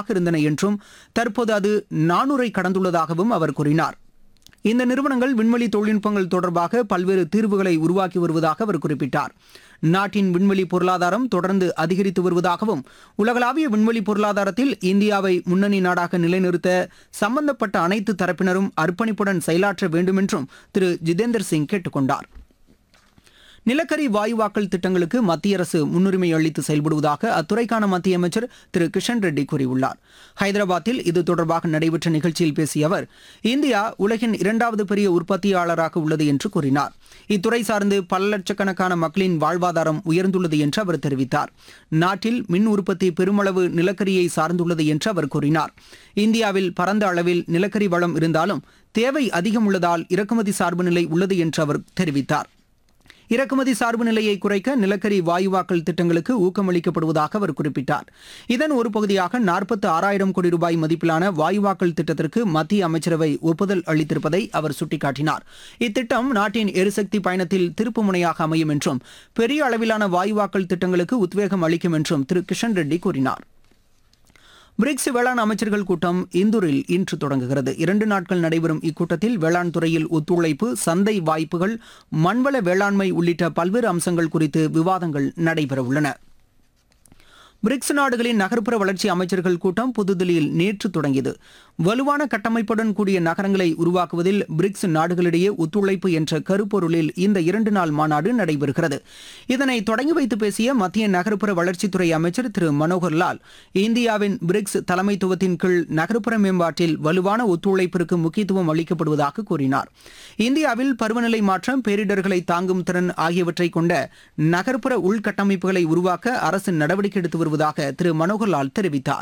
குறைவாக இருந்தன என்றும் தற்போது அது நானூறை கடந்துள்ளதாகவும் அவர் கூறினார் இந்த நிறுவனங்கள் விண்வெளி தொழில்நுட்பங்கள் தொடர்பாக பல்வேறு தீர்வுகளை உருவாக்கி வருவதாக அவர் குறிப்பிட்டார் நாட்டின் விண்வெளி பொருளாதாரம் தொடர்ந்து அதிகரித்து வருவதாகவும் உலகளாவிய விண்வெளி பொருளாதாரத்தில் இந்தியாவை முன்னணி நாடாக நிலைநிறுத்த சம்பந்தப்பட்ட அனைத்து தரப்பினரும் அர்ப்பணிப்புடன் செயலாற்ற வேண்டும் என்றும் திரு ஜிதேந்தர் சிங் கேட்டுக் கொண்டார் நிலக்கரி வாயுவாக்கல் திட்டங்களுக்கு மத்திய அரசு முன்னுரிமை அளித்து செயல்படுவதாக அத்துறைக்கான மத்திய அமைச்சர் திரு கிஷன் ரெட்டி கூறியுள்ளார் ஹைதராபாத்தில் இது தொடர்பாக நடைபெற்ற நிகழ்ச்சியில் பேசிய அவர் இந்தியா உலகின் இரண்டாவது பெரிய உற்பத்தியாளராக உள்ளது என்று கூறினார் இத்துறை சார்ந்து பல லட்சக்கணக்கான மக்களின் வாழ்வாதாரம் உயர்ந்துள்ளது என்று அவர் தெரிவித்தார் நாட்டில் மின் உற்பத்தி பெருமளவு நிலக்கரியை சார்ந்துள்ளது என்று அவர் கூறினார் இந்தியாவில் பரந்த அளவில் நிலக்கரி வளம் இருந்தாலும் தேவை அதிகம் உள்ளதால் இறக்குமதி சார்பு நிலை உள்ளது என்று அவர் தெரிவித்தார் இறக்குமதி சார்பு நிலையை குறைக்க நிலக்கரி வாயுவாக்கல் திட்டங்களுக்கு ஊக்கமளிக்கப்படுவதாக அவர் குறிப்பிட்டார் இதன் ஒரு பகுதியாக நாற்பத்தி ஆறாயிரம் கோடி ரூபாய் மதிப்பிலான வாயுவாக்கல் திட்டத்திற்கு மத்திய அமைச்சரவை ஒப்புதல் அளித்திருப்பதை அவர் சுட்டிக்காட்டினார் இத்திட்டம் நாட்டின் எரிசக்தி பயணத்தில் திருப்பு முனையாக அமையும் என்றும் பெரிய அளவிலான வாயுவாக்கல் திட்டங்களுக்கு உத்வேகம் அளிக்கும் என்றும் திரு கிஷன் ரெட்டி கூறினார் பிரிக்ஸ் வேளாண் அமைச்சர்கள் கூட்டம் இந்தூரில் இன்று தொடங்குகிறது இரண்டு நாட்கள் நடைபெறும் இக்கூட்டத்தில் வேளாண் துறையில் ஒத்துழைப்பு சந்தை வாய்ப்புகள் மண்வள வேளாண்மை உள்ளிட்ட பல்வேறு அம்சங்கள் குறித்து விவாதங்கள் நடைபெறவுள்ளன பிரிக்ஸ் நாடுகளின் நகர்ப்புற வளர்ச்சி அமைச்சர்கள் கூட்டம் புதுதில்லியில் நேற்று தொடங்கியது வலுவான கட்டமைப்புடன் கூடிய நகரங்களை உருவாக்குவதில் பிரிக்ஸ் நாடுகளிடையே ஒத்துழைப்பு என்ற கருப்பொருளில் இந்த இரண்டு நாள் மாநாடு நடைபெறுகிறது இதனை தொடங்கி வைத்து பேசிய மத்திய நகர்ப்புற வளர்ச்சித்துறை அமைச்சர் திரு மனோகர் லால் இந்தியாவின் பிரிக்ஸ் தலைமைத்துவத்தின் கீழ் நகர்ப்புற மேம்பாட்டில் வலுவான ஒத்துழைப்பிற்கு முக்கியத்துவம் அளிக்கப்படுவதாக கூறினார் இந்தியாவில் பருவநிலை மாற்றம் பேரிடர்களை தாங்கும் திறன் ஆகியவற்றை கொண்ட நகர்ப்புற உள்கட்டமைப்புகளை உருவாக்க அரசு நடவடிக்கை எடுத்து வருவதாக திரு மனோகர்லால் தெரிவித்தார்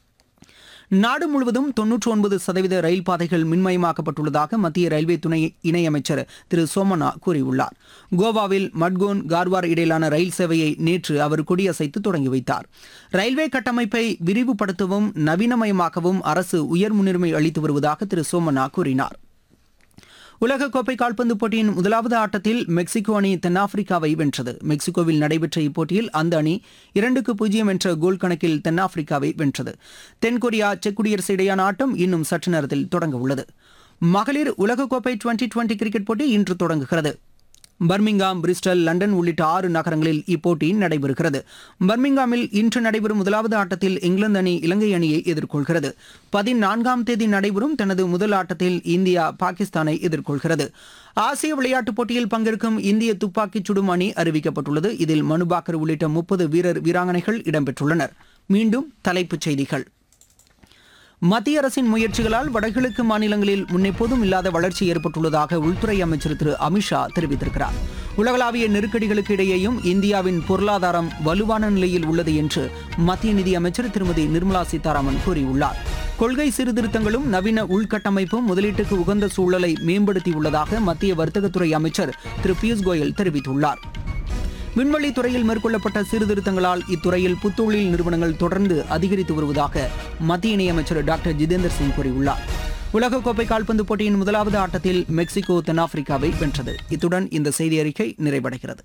நாடு முழுவதும் தொன்னூற்றி ஒன்பது சதவீத ரயில் பாதைகள் மின்மயமாக்கப்பட்டுள்ளதாக மத்திய ரயில்வே துணை இணையமைச்சர் திரு சோமனா கூறியுள்ளார் கோவாவில் மட்கோன் கார்வார் இடையிலான ரயில் சேவையை நேற்று அவர் கொடியசைத்து தொடங்கி வைத்தார் ரயில்வே கட்டமைப்பை விரிவுபடுத்தவும் நவீனமயமாக்கவும் அரசு உயர் முன்னுரிமை அளித்து வருவதாக திரு சோமனா கூறினார் உலகக்கோப்பை கால்பந்து போட்டியின் முதலாவது ஆட்டத்தில் மெக்சிகோ அணி தென்னாப்பிரிக்காவை வென்றது மெக்சிகோவில் நடைபெற்ற இப்போட்டியில் அந்த அணி இரண்டுக்கு பூஜ்ஜியம் என்ற கோல் கணக்கில் தென்னாப்பிரிக்காவை வென்றது தென்கொரியா செக் குடியரசு இடையான ஆட்டம் இன்னும் சற்று நேரத்தில் தொடங்க உள்ளது மகளிர் உலகக்கோப்பை டுவெண்டி டுவெண்டி கிரிக்கெட் போட்டி இன்று தொடங்குகிறது பர்மிங்காம் பிரிஸ்டல் லண்டன் உள்ளிட்ட ஆறு நகரங்களில் இப்போட்டி நடைபெறுகிறது பர்மிங்காமில் இன்று நடைபெறும் முதலாவது ஆட்டத்தில் இங்கிலாந்து அணி இலங்கை அணியை எதிர்கொள்கிறது பதினான்காம் தேதி நடைபெறும் தனது முதல் ஆட்டத்தில் இந்தியா பாகிஸ்தானை எதிர்கொள்கிறது ஆசிய விளையாட்டுப் போட்டியில் பங்கேற்கும் இந்திய துப்பாக்கிச் சுடும் அணி அறிவிக்கப்பட்டுள்ளது இதில் மனுபாக்கர் உள்ளிட்ட முப்பது வீரர் வீராங்கனைகள் இடம்பெற்றுள்ளனர் மீண்டும் தலைப்புச் செய்திகள் மத்திய அரசின் முயற்சிகளால் வடகிழக்கு மாநிலங்களில் முன்னெப்போதும் இல்லாத வளர்ச்சி ஏற்பட்டுள்ளதாக உள்துறை அமைச்சர் திரு அமித்ஷா தெரிவித்திருக்கிறார் உலகளாவிய நெருக்கடிகளுக்கு இடையேயும் இந்தியாவின் பொருளாதாரம் வலுவான நிலையில் உள்ளது என்று மத்திய நிதி அமைச்சர் திருமதி நிர்மலா சீதாராமன் கூறியுள்ளார் கொள்கை சீர்திருத்தங்களும் நவீன உள்கட்டமைப்பும் முதலீட்டுக்கு உகந்த சூழலை மேம்படுத்தியுள்ளதாக மத்திய வர்த்தகத்துறை அமைச்சர் திரு பியூஷ் கோயல் தெரிவித்துள்ளார் விண்வெளி துறையில் மேற்கொள்ளப்பட்ட சீர்திருத்தங்களால் இத்துறையில் புத்தொழில் நிறுவனங்கள் தொடர்ந்து அதிகரித்து வருவதாக மத்திய இணையமைச்சர் டாக்டர் ஜிதேந்தர் சிங் கூறியுள்ளார் உலகக்கோப்பை கால்பந்து போட்டியின் முதலாவது ஆட்டத்தில் மெக்சிகோ தென்னாப்பிரிக்காவை வென்றது இத்துடன் இந்த செய்தி அறிக்கை நிறைவடைகிறது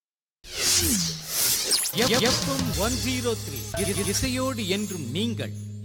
எஃப்எம் ஒன் ஜீரோ த்ரீ இசையோடு என்றும் நீங்கள்